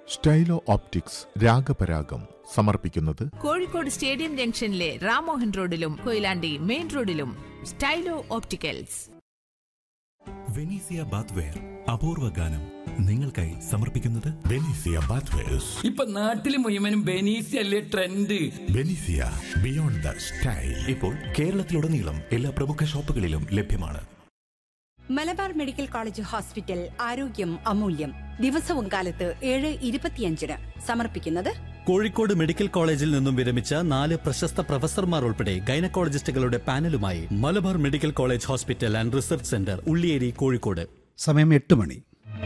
സ്റ്റൈലോ optics രാഗപരാഗം സമർപ്പിക്കുന്നത് Kozhikode stadium ജംഗ്ഷനിലെ റാമോഹൻ റോഡിലും കൊയിലാണ്ടി മെയിൻ റോഡിലും സ്റ്റൈലോ ഓപ്റ്റിക്കൽസ് വെനീസിയ ബാത്ത്വെയർ അപൂർവ ഗാനം നിങ്ങൾക്കായി സമർപ്പിക്കുന്നത് ബെനീസിയ ബാത്വേഴ്സ് ഇപ്പൊ നാട്ടില് മുഴുവനും ബെനീസി അല്ലേ ട്രെൻഡ് ബെനീസിയ ബിയോണ്ട് ദ സ്റ്റൈൽ ഇപ്പോൾ കേരളത്തിലുടനീളം എല്ലാ പ്രമുഖ ഷോപ്പുകളിലും ലഭ്യമാണ് മലബാർ മെഡിക്കൽ കോളേജ് ഹോസ്പിറ്റൽ ആരോഗ്യം അമൂല്യം ദിവസവും കാലത്ത് ഏഴ് ഇരുപത്തിയഞ്ചിന് സമർപ്പിക്കുന്നത് കോഴിക്കോട് മെഡിക്കൽ കോളേജിൽ നിന്നും വിരമിച്ച നാല് പ്രശസ്ത പ്രൊഫസർമാർ ഉൾപ്പെടെ ഗൈനക്കോളജിസ്റ്റുകളുടെ പാനലുമായി Malabar medical college hospital and research centre Ulliyeri Kozhikode സമയം എട്ട് മണി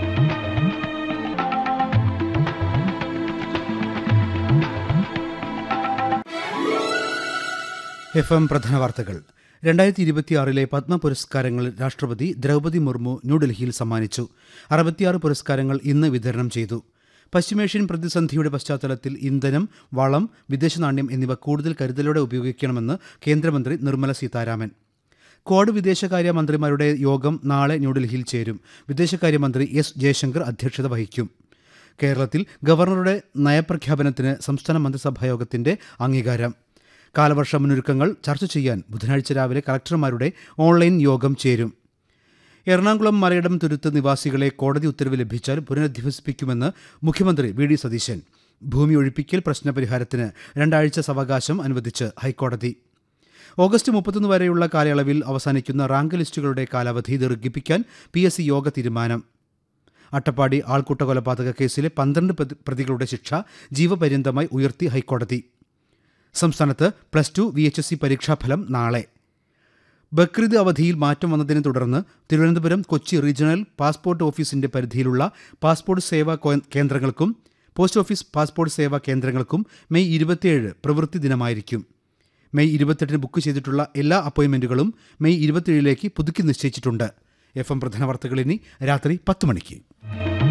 എഫ് എം പ്രധാന വാർത്തകൾ രണ്ടായിരത്തി ഇരുപത്തിയാറിലെ പത്മ പുരസ്കാരങ്ങൾ രാഷ്ട്രപതി ദ്രൗപദി മുർമു ന്യൂഡൽഹിയിൽ സമ്മാനിച്ചു അറുപത്തിയാറ് പുരസ്കാരങ്ങൾ ഇന്ന് വിതരണം ചെയ്തു പശ്ചിമേഷ്യൻ പ്രതിസന്ധിയുടെ പശ്ചാത്തലത്തിൽ ഇന്ധനം വളം വിദേശ നാണ്യം എന്നിവ കൂടുതൽ കരുതലോടെ ഉപയോഗിക്കണമെന്ന് കേന്ദ്രമന്ത്രി നിർമ്മല സീതാരാമൻ ക്വാഡ് വിദേശകാര്യ മന്ത്രിമാരുടെ യോഗം നാളെ ന്യൂഡൽഹിയിൽ ചേരും വിദേശകാര്യമന്ത്രി എസ് ജയശങ്കർ അധ്യക്ഷത വഹിക്കും കേരളത്തിൽ ഗവർണറുടെ നയപ്രഖ്യാപനത്തിന് സംസ്ഥാന മന്ത്രിസഭാ യോഗത്തിന്റെ അംഗീകാരം കാലവർഷ മുന്നൊരുക്കങ്ങൾ ചർച്ച ചെയ്യാൻ ബുധനാഴ്ച രാവിലെ കളക്ടർമാരുടെ ഓൺലൈൻ യോഗം ചേരും എറണാകുളം മലയിടം തുരുത്ത് നിവാസികളെ കോടതി ഉത്തരവ് ലഭിച്ചാൽ പുനരധിവസിപ്പിക്കുമെന്ന് മുഖ്യമന്ത്രി വി ഡി സതീശൻ ഭൂമി ഒഴിപ്പിക്കൽ പ്രശ്നപരിഹാരത്തിന് രണ്ടാഴ്ച സാവകാശം അനുവദിച്ച് ഹൈക്കോടതി ഓഗസ്റ്റ് മുപ്പത്തൊന്ന് വരെയുള്ള കാലയളവിൽ അവസാനിക്കുന്ന റാങ്ക് ലിസ്റ്റുകളുടെ കാലാവധി ദീർഘിപ്പിക്കാൻ പി എസ് സി യോഗ തീരുമാനം അട്ടപ്പാടി ആൾക്കൂട്ട കൊലപാതക കേസിലെ പന്ത്രണ്ട് പ്രതി- പ്രതികളുടെ ശിക്ഷ ജീവപര്യന്തമായി ഉയർത്തി ഹൈക്കോടതി സംസ്ഥാനത്ത് plus two V H S C പരീക്ഷാഫലം നാളെ ബക്രീദ് അവധിയിൽ മാറ്റം വന്നതിനെ തുടർന്ന് തിരുവനന്തപുരം കൊച്ചി റീജിയണൽ പാസ്പോർട്ട് ഓഫീസിന്റെ പരിധിയിലുള്ള പാസ്പോർട്ട് സേവാ കോ- കേന്ദ്രങ്ങൾക്കും പോസ്റ്റ് ഓഫീസ് പാസ്പോർട്ട് സേവാ കേന്ദ്രങ്ങൾക്കും മെയ് ഇരുപത്തിയേഴ് പ്രവൃത്തി ദിനമായിരിക്കും മെയ് ഇരുപത്തെട്ടിന് ബുക്ക് ചെയ്തിട്ടുള്ള എല്ലാ അപ്പോയിന്റ്മെന്റുകളും മെയ് ഇരുപത്തിയേഴിലേക്ക് പുതുക്കി നിശ്ചയിച്ചിട്ടുണ്ട് എഫ് എം പ്രധാന വാർത്തകൾ ഇനി രാത്രി പത്ത് മണിക്ക്